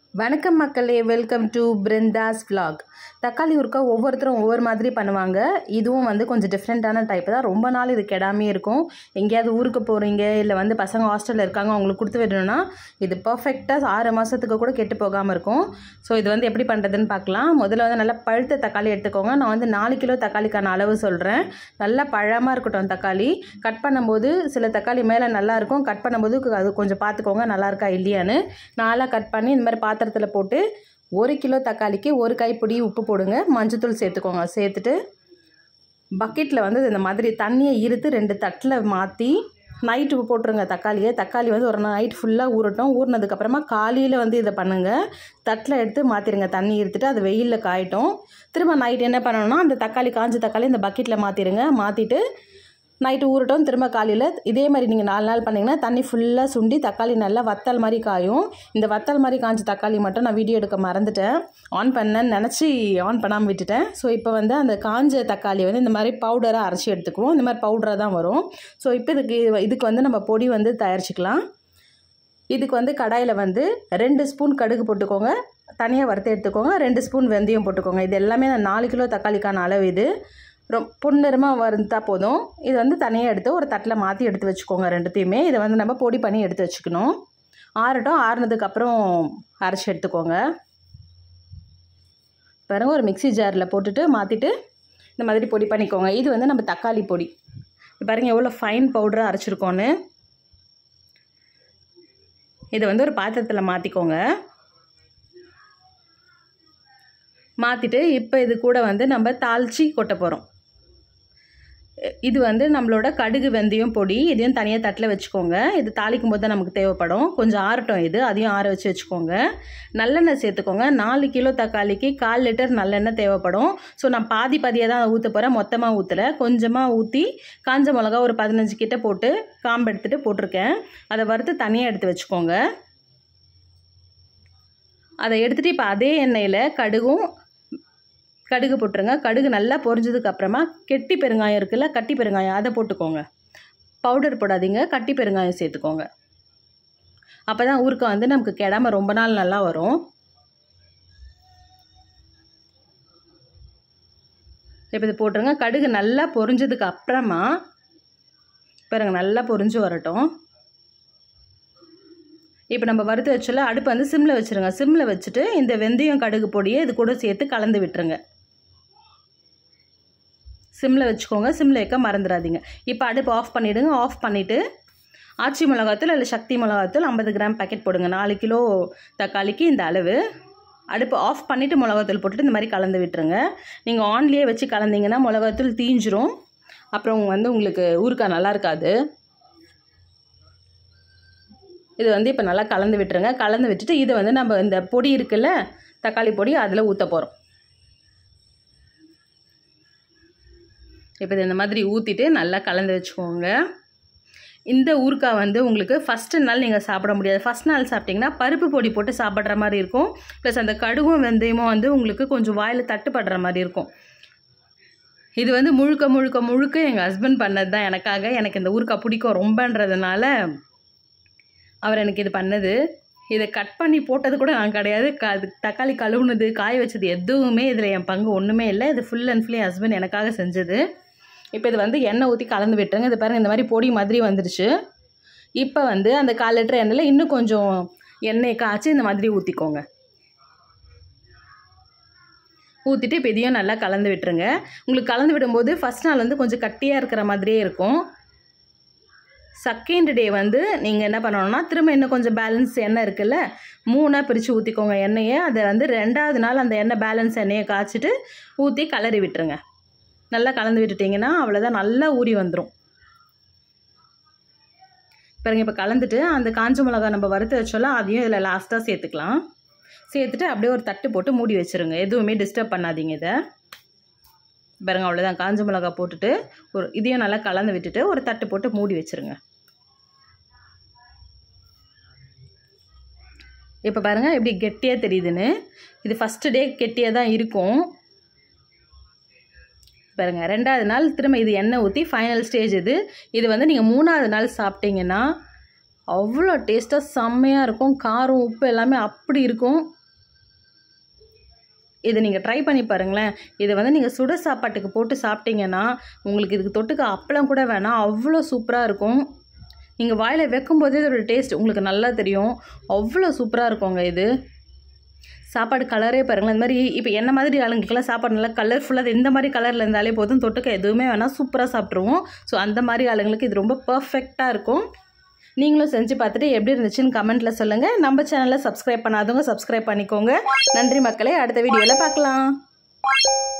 வணக்கம் மக்களே welcome to Brinda's vlog தக்காளி ஊறுக்கா ஒவ்வொருத்தரும் ஒவ்வொரு மாதிரி பண்ணுவாங்க இதுவும் வந்து கொஞ்சம் டிஃப்ரெண்ட்டான டைப் தான் ரொம்ப நாள் இது கெடாமே இருக்கும் எங்கேயாவது ஊருக்கு போகிறீங்க இல்லை வந்து பசங்க ஹாஸ்டலில் இருக்காங்க அவங்களுக்கு கொடுத்து விடணும்னா இது பர்ஃபெக்டாக ஆறு மாதத்துக்கு கூட கெட்டு போகாமல் இருக்கும் ஸோ இது வந்து எப்படி பண்ணுறதுன்னு பார்க்கலாம் முதல்ல வந்து நல்லா பழுத்த தக்காளி எடுத்துக்கோங்க நான் வந்து நாலு கிலோ தக்காளிக்கான அளவு சொல்கிறேன் நல்லா பழமாக இருக்கட்டும் தக்காளி கட் பண்ணும்போது சில தக்காளி மேலே நல்லா இருக்கும் கட் பண்ணும்போது அது கொஞ்சம் பார்த்துக்கோங்க நல்லா இருக்கா இல்லையான்னு நாலாக கட் பண்ணி இந்த மாதிரி பாத்திரத்தில் போட்டு ஒரு கிலோ தக்காளிக்கு ஒரு கைப்பிடி உப்பு போடுங்க மஞ்சத்தூள் சேர்த்துக்கோங்க சேர்த்துட்டு பக்கெட்டில் வந்து இந்த மாதிரி தண்ணியை இருத்து ரெண்டு தட்டில் மாற்றி நைட்டு உப்பு போட்டுருங்க தக்காளியை தக்காளி வந்து ஒரு நைட் ஃபுல்லாக ஊறட்டும் ஊறினதுக்கப்புறமா காலையில் வந்து இதை பண்ணுங்கள் தட்டில் எடுத்து மாற்றிடுங்க தண்ணி இருத்துட்டு அது வெயிலில் காயட்டும் திரும்ப நைட் என்ன பண்ணணும்னா அந்த தக்காளி காஞ்ச தக்காளி இந்த பக்கெட்டில் மாற்றிடுங்க மாற்றிட்டு நைட்டு ஊறட்டும் திரும்ப காலையில் இதே மாதிரி நீங்கள் நாலு நாள் பண்ணிங்கன்னா தண்ணி ஃபுல்லாக சுண்டி தக்காளி நல்லா வத்தல் மாதிரி காயும் இந்த வத்தல் மாதிரி காஞ்ச தக்காளி மட்டும் நான் வீடியோ எடுக்க மறந்துட்டேன் ஆன் பண்ணேன்னு நினச்சி ஆன் பண்ணாமல் விட்டுட்டேன் ஸோ இப்போ வந்து அந்த காஞ்ச தக்காளி வந்து இந்த மாதிரி பவுடராக அரைச்சி எடுத்துக்குவோம் இந்த மாதிரி பவுடராக தான் வரும் ஸோ இப்போ இதுக்கு இதுக்கு வந்து நம்ம பொடி வந்து தயாரிச்சுக்கலாம் இதுக்கு வந்து கடாயில் வந்து ரெண்டு ஸ்பூன் கடுகு போட்டுக்கோங்க தனியாக வறுத்து எடுத்துக்கோங்க ரெண்டு ஸ்பூன் வெந்தயம் போட்டுக்கோங்க இது எல்லாமே நான் நாலு கிலோ தக்காளிக்கான அளவு இது ரொம்ப பொன்னிறமாக வறுத்தா போதும் இது வந்து தனியாக எடுத்து ஒரு தட்டில் மாற்றி எடுத்து வச்சுக்கோங்க ரெண்டுத்தையுமே இதை வந்து நம்ம பொடி பண்ணி எடுத்து வச்சுக்கணும் ஆறட்டும் ஆறுனதுக்கப்புறம் அரைச்சி எடுத்துக்கோங்க பாருங்க ஒரு மிக்ஸி ஜாரில் போட்டுட்டு மாற்றிட்டு இந்த மாதிரி பொடி பண்ணிக்கோங்க இது வந்து நம்ம தக்காளி பொடி பாருங்கள் எவ்வளோ ஃபைன் பவுடராக அரைச்சிருக்கோன்னு இதை வந்து ஒரு பாத்திரத்தில் மாற்றிக்கோங்க மாற்றிட்டு இப்போ இது கூட வந்து நம்ம தாளித்து கொட்ட போகிறோம் இது வந்து நம்மளோட கடுகு வெந்தயம் பொடி இதையும் தனியாக தட்டில் வச்சுக்கோங்க இது தாளிக்கும் போது தான் நமக்கு தேவைப்படும் கொஞ்சம் ஆறட்டும் இது அதையும் ஆற வச்சு வச்சுக்கோங்க நல்லெண்ணெய் சேர்த்துக்கோங்க நாலு கிலோ தக்காளிக்கு கால் லிட்டர் நல்லெண்ணெய் தேவைப்படும் ஸோ நான் பாதி பாதியாக தான் ஊற்ற போகிறேன் மொத்தமாக ஊற்றலை கொஞ்சமாக ஊற்றி காஞ்ச மிளகா ஒரு பதினஞ்சு கிட்ட போட்டு காம்பு எடுத்துகிட்டு போட்டிருக்கேன் அதை வறுத்து தனியாக எடுத்து வச்சுக்கோங்க அதை எடுத்துகிட்டு இப்போ அதே எண்ணெயில் கடுகும் கடுகு போட்டுருங்க கடுகு நல்லா பொரிஞ்சதுக்கு அப்புறமா கெட்டி பெருங்காயம் இருக்குல்ல கட்டி பெருங்காயம் அதை போட்டுக்கோங்க பவுடர் போடாதீங்க கட்டி பெருங்காயம் சேர்த்துக்கோங்க அப்போ தான் ஊறுக்காய் வந்து நமக்கு கெடாமல் ரொம்ப நாள் நல்லா வரும் இப்போ இது போட்டுருங்க கடுகு நல்லா பொரிஞ்சதுக்கு அப்புறமா பாருங்க நல்லா பொரிஞ்சு வரட்டும் இப்போ நம்ம வறுத்து வச்சல அடுப்பு வந்து சிம்மில் வச்சுருங்க சிம்மில் வச்சுட்டு இந்த வெந்தயம் கடுகு பொடியை இது கூட சேர்த்து கலந்து விட்டுருங்க சிம்மில் வச்சுக்கோங்க சிம்மில் வைக்க மறந்துடாதீங்க இப்போ அடுப்பு ஆஃப் பண்ணிவிடுங்க ஆஃப் பண்ணிவிட்டு ஆச்சி மிளகாத்தூள் இல்லை சக்தி மிளகாத்தூள் ஐம்பது கிராம் பேக்கெட் போடுங்க நாலு கிலோ தக்காளிக்கு இந்த அளவு அடுப்பு ஆஃப் பண்ணிவிட்டு மிளகாத்தூள் போட்டுட்டு இந்த மாதிரி கலந்து விட்டுருங்க நீங்கள் ஆன்லேயே வச்சு கலந்தீங்கன்னா மிளகாத்தூள் தீஞ்சிரும் அப்புறம் வந்து உங்களுக்கு ஊறுக்காய் நல்லா இருக்காது இது வந்து இப்போ நல்லா கலந்து விட்டுருங்க கலந்து விட்டுட்டு இதை வந்து நம்ம இந்த பொடி இருக்குல்ல தக்காளி பொடி அதில் ஊற்ற போகிறோம் இப்போ இது இந்த மாதிரி ஊற்றிட்டு நல்லா கலந்து வச்சுக்கோங்க இந்த ஊறுக்காய் வந்து உங்களுக்கு ஃபஸ்ட்டு நாள் நீங்கள் சாப்பிட முடியாது ஃபஸ்ட் நாள் சாப்பிட்டிங்கன்னா பருப்பு பொடி போட்டு சாப்பிட்ற மாதிரி இருக்கும் ப்ளஸ் அந்த கடுகும் வெந்தயமும் வந்து உங்களுக்கு கொஞ்சம் வாயில் தட்டுப்படுற மாதிரி இருக்கும் இது வந்து முழுக்க முழுக்க முழுக்க எங்கள் ஹஸ்பண்ட் பண்ணது தான் எனக்காக எனக்கு இந்த ஊறுக்காய் பிடிக்கும் ரொம்பன்றதுனால அவர் எனக்கு இது பண்ணது இதை கட் பண்ணி போட்டது கூட நான் கிடையாது க அது தக்காளி கழுவுனது காய வச்சது எதுவுமே இதில் என் பங்கு ஒன்றுமே இல்லை இது ஃபுல் அண்ட் ஃபுல்லி ஹஸ்பண்ட் எனக்காக செஞ்சது இப்போ இது வந்து எண்ணெய் ஊற்றி கலந்து விட்டுருங்க இது பாருங்கள் இந்த மாதிரி பொடி மாதிரி வந்துருச்சு இப்போ வந்து அந்த கால் லிட்டர் எண்ணெயில் இன்னும் கொஞ்சம் எண்ணெய் காய்ச்சி இந்த மாதிரி ஊற்றிக்கோங்க ஊற்றிட்டு இப்போ இதையும் நல்லா கலந்து விட்டுருங்க உங்களுக்கு கலந்து விடும்போது ஃபஸ்ட் நாள் வந்து கொஞ்சம் கட்டியாக இருக்கிற மாதிரியே இருக்கும் செகண்ட் டே வந்து நீங்கள் என்ன பண்ணணும்னா திரும்ப இன்னும் கொஞ்சம் பேலன்ஸ் எண்ணெய் இருக்குல்ல மூணாக பிரித்து ஊற்றிக்கோங்க எண்ணெயை அதை வந்து ரெண்டாவது நாள் அந்த எண்ணெய் பேலன்ஸ் எண்ணெயை காய்ச்சிட்டு ஊற்றி கலரி விட்டுருங்க நல்லா கலந்து விட்டுட்டிங்கன்னா அவ்வளோதான் நல்லா ஊறி வந்துடும் பாருங்க இப்போ கலந்துட்டு அந்த காஞ்ச மிளகா நம்ம வறுத்து வச்சோம்ல அதையும் இதில் லாஸ்ட்டாக சேர்த்துக்கலாம் சேர்த்துட்டு அப்படியே ஒரு தட்டு போட்டு மூடி வச்சுருங்க எதுவுமே டிஸ்டர்ப் பண்ணாதீங்க இதை பாருங்க அவ்வளோதான் காஞ்ச மிளகா போட்டுட்டு ஒரு இதையும் நல்லா கலந்து விட்டுட்டு ஒரு தட்டு போட்டு மூடி வச்சுருங்க இப்போ பாருங்கள் எப்படி கெட்டியாக தெரியுதுன்னு இது ஃபஸ்ட்டு டே கெட்டியாக தான் இருக்கும் பாருங்கள் ரெண்டாவது நாள் திரும்ப இது எண்ணெய் ஊற்றி ஃபைனல் ஸ்டேஜ் இது இது வந்து நீங்கள் மூணாவது நாள் சாப்பிட்டீங்கன்னா அவ்வளோ டேஸ்ட்டாக செம்மையாக இருக்கும் காரம் உப்பு எல்லாமே அப்படி இருக்கும் இதை நீங்கள் ட்ரை பண்ணி பாருங்களேன் இதை வந்து நீங்கள் சுட சாப்பாட்டுக்கு போட்டு சாப்பிட்டீங்கன்னா உங்களுக்கு இதுக்கு தொட்டுக்க அப்பளம் கூட வேணாம் அவ்வளோ சூப்பராக இருக்கும் நீங்கள் வாயில் வைக்கும்போதே இதோட டேஸ்ட் உங்களுக்கு நல்லா தெரியும் அவ்வளோ சூப்பராக இருக்குங்க இது சாப்பாடு கலரே பாருங்களேன் இந்த மாதிரி இப்போ என்ன மாதிரி ஆளுங்களுக்கெல்லாம் சாப்பாடு நல்லா கலர்ஃபுல்லாக இந்த மாதிரி கலரில் இருந்தாலே போதும் தொட்டுக்க எதுவுமே வேணால் சூப்பராக சாப்பிட்ருவோம் ஸோ அந்த மாதிரி ஆளுங்களுக்கு இது ரொம்ப பர்ஃபெக்டாக இருக்கும் நீங்களும் செஞ்சு பார்த்துட்டு எப்படி இருந்துச்சுன்னு கமெண்ட்டில் சொல்லுங்கள் நம்ம சேனலை சப்ஸ்கிரைப் பண்ணாதவங்க சப்ஸ்கிரைப் பண்ணிக்கோங்க நன்றி மக்களே அடுத்த வீடியோவில் பார்க்கலாம்